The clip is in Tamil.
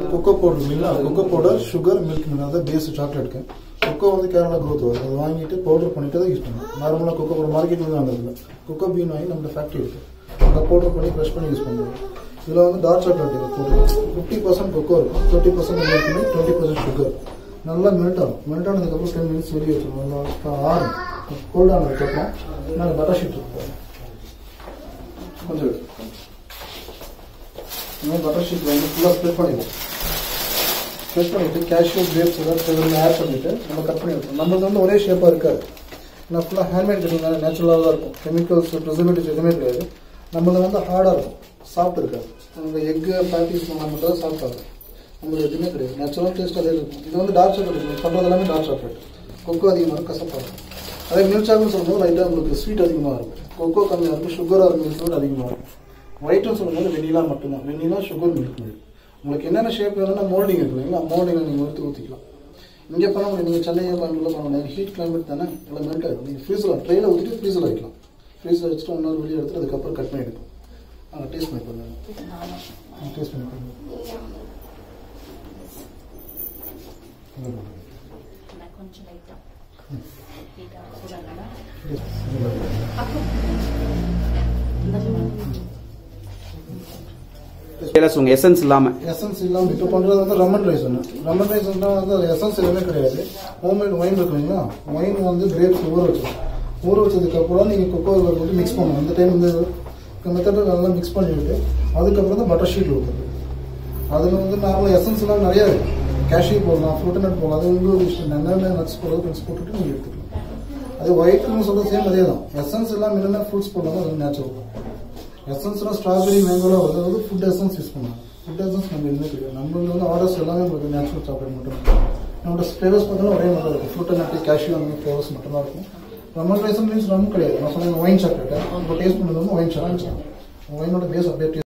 கொக்கோ பவுடர் இல்லைங்களா cocoa powder sugar milk milk அதான் பேஸ் சாக்லேட்டுக்கு கொக்கோ வந்து கேரளா க்ரோத் வருது அதை வாங்கிட்டு பவுடர் பண்ணிட்டு தான் யூஸ் பண்ணணும் நார்மலாக கொக்கோ பவுடர் மார்க்கெட்டில் வந்து வாங்குறதில்ல கொக்கோ பீன் வாங்கி நம்ம ஃபேக்ட்ரி இருக்கு அதை பவுடர் பண்ணி க்ரஷ் பண்ணி யூஸ் பண்ணுவோம் இதில் வந்து டார்க் சாக்லேட் இருக்குது ஃபிஃப்டி பர்சன்ட் கொக்கோ இருக்கும் தேர்ட்டி பர்சன்ட் மில்க் பண்ணி டுவெண்ட்டி பர்சன்ட் சுகர் நல்லா மெல்ட் ஆகும் மெல்ட் ஆனதுக்கப்புறம் டென் மினிட்ஸ் வெளியே வச்சிருவோம் நல்லா ஆறும் கோல்ட் ஆனதுக்கப்புறம் நாங்கள் பட்டர் ஷீட் இருக்கும் கொஞ்சம் எடுத்து. இந்த மாதிரி பட்டர் ஷீட் வந்து ஃபுல்லாக ஸ்ப்ரெட் பண்ணிடுவோம் ஸ்ப்ரெட் பண்ணிட்டு கேஷ்யூ கிரேப்ஸ் ஏதாவது ஆட் பண்ணிட்டு நம்ம கட் பண்ணி வைப்போம் நம்மளுக்கு வந்து ஒரே ஷேப்பாக இருக்காது நான் ஃபுல்லாக ஹேண்ட்மேட் கட்டிங்னால நேச்சுரலாக தான் இருக்கும் கெமிக்கல்ஸ் ப்ரிசர்வேட்டிவ்ஸ் எதுவுமே கிடையாது நம்மளது வந்து ஹார்டாக இருக்கும் சாஃப்ட் இருக்காது நம்ம எக்கு பேட்டிஸ் பண்ணால் மட்டும் தான் சாஃப்ட் ஆகும் நம்மளுக்கு எதுவுமே கிடையாது நேச்சுரல் டேஸ்ட் அதே இருக்கும் இது வந்து டார்க் சாக்லேட் பண்ணுறது எல்லாமே டார்க் சாக்லேட் கொக்கோ அதிகமாக இருக்கும் கசப்பாக இருக்கும் அதே மில்க் சாக்லேட் சொல்லும்போது லைட்டாக உங்களுக்கு ஸ்வீட் அதிகமாக இருக்கும் கொக்கோ கம்மியாக இருக்கும் சுகராக இருக்கும் மில்க் அதிகமாக இருக்கும் ஒயிட்னு சொல்லும்போது வெண்ணிலா மட்டும்தான் வெண்ணிலா சுகர் மில்க் மில்க் உங்களுக்கு என்னென்ன ஷேப் வேணும்னா மோல்டிங் இருக்கு இல்லைங்களா மோல்டிங்கை நீங்கள் எடுத்து ஊற்றிக்கலாம் இங்கே பண்ண முடியும் நீங்கள் சென்னையோ கோயம்புத்தூர்ல பண்ண முடியாது ஹீட் கிளைமேட் தானே எல்லாம் மெல்ட் ஆகும் நீங்கள் ஃப்ரீஸில் ட்ரெயினில் ஊற்றிட்டு ஃப்ரீஸில் வைக்கலாம் ஃப்ரீஸில் வச்சுட்டு ஒன்றொரு வெளியே எடுத்துட்டு அதுக்கப்புறம் கட் பண்ணி எடுக்கும் நாங்கள் டேஸ்ட் பண்ணி பண்ணுங்க டேஸ்ட் பண்ணி பண்ணுங்க కొంచెం లైట్ హీట్ చూడాలి இல்லை சொல்லுங்க எசன்ஸ் இல்லாம எசன்ஸ் இல்லாமல் இப்போ பண்ணுறது வந்து லெமன் ரைஸ் ஒன்று லெமன் ரைஸ் வந்து அது எசன்ஸ் எதுவுமே கிடையாது ஹோம்மேட் ஒயின் இருக்கு இல்லைங்களா ஒயின் வந்து கிரேப்ஸ் ஊற வச்சிடும் ஊற வச்சதுக்கப்புறம் நீங்கள் கொக்கோ போட்டு மிக்ஸ் பண்ணணும் இந்த டைம் வந்து மெத்தடில் நல்லா மிக்ஸ் பண்ணிவிட்டு அதுக்கப்புறம் தான் பட்டர் ஷீட் ஊற்றுறது அதில் வந்து நார்மலாக எசன்ஸ் எல்லாம் நிறைய இருக்கு கேஷ்யூ போடலாம் ஃப்ரூட் நட் போடலாம் அது உங்களுக்கு இஷ்டம் என்னென்ன நட்ஸ் போடுறது நட்ஸ் போட்டுட்டு நீங்கள் எடுத்துக்கலாம் அது ஒயிட்னு சொல்றது சேம் அதே தான் எசன்ஸ் எல்லாம் என்னென்ன ஃப்ரூட்ஸ் போடலாம் அது நேச்சுரல் எசன்ஸ்லாம் ஸ்ட்ராபெரி மேங்கோலாம் வருது அது ஃபுட் எசன்ஸ் யூஸ் பண்ணுவாங்க ஃபுட் எசன்ஸ் நம்ம எதுவுமே கிடையாது நம்மளுக்கு வந்து ஆர்டர்ஸ் எல்லாமே உங்களுக்கு நேச்சுரல் சாக்லேட் மட்டும் தான் நம்மளோட ஃப்ளேவர்ஸ் பார்த்தாலும் ஒரே மாதிரி தான் இருக்கும் ஃப்ரூட் நட்டு கேஷ்யூ அந்த ஃப்ளேவர்ஸ் மட்டும் தான் இருக்கும் லெமன் ரைஸ் மீன்ஸ் ரம் கிடையாது நான் சொன்னேன் ஒயின் சாக்லேட் இப்போ டேஸ்ட் பண்ணது வந்து ஒயின் சாக்லேட் ஒயினோட பேஸ் அப்படியே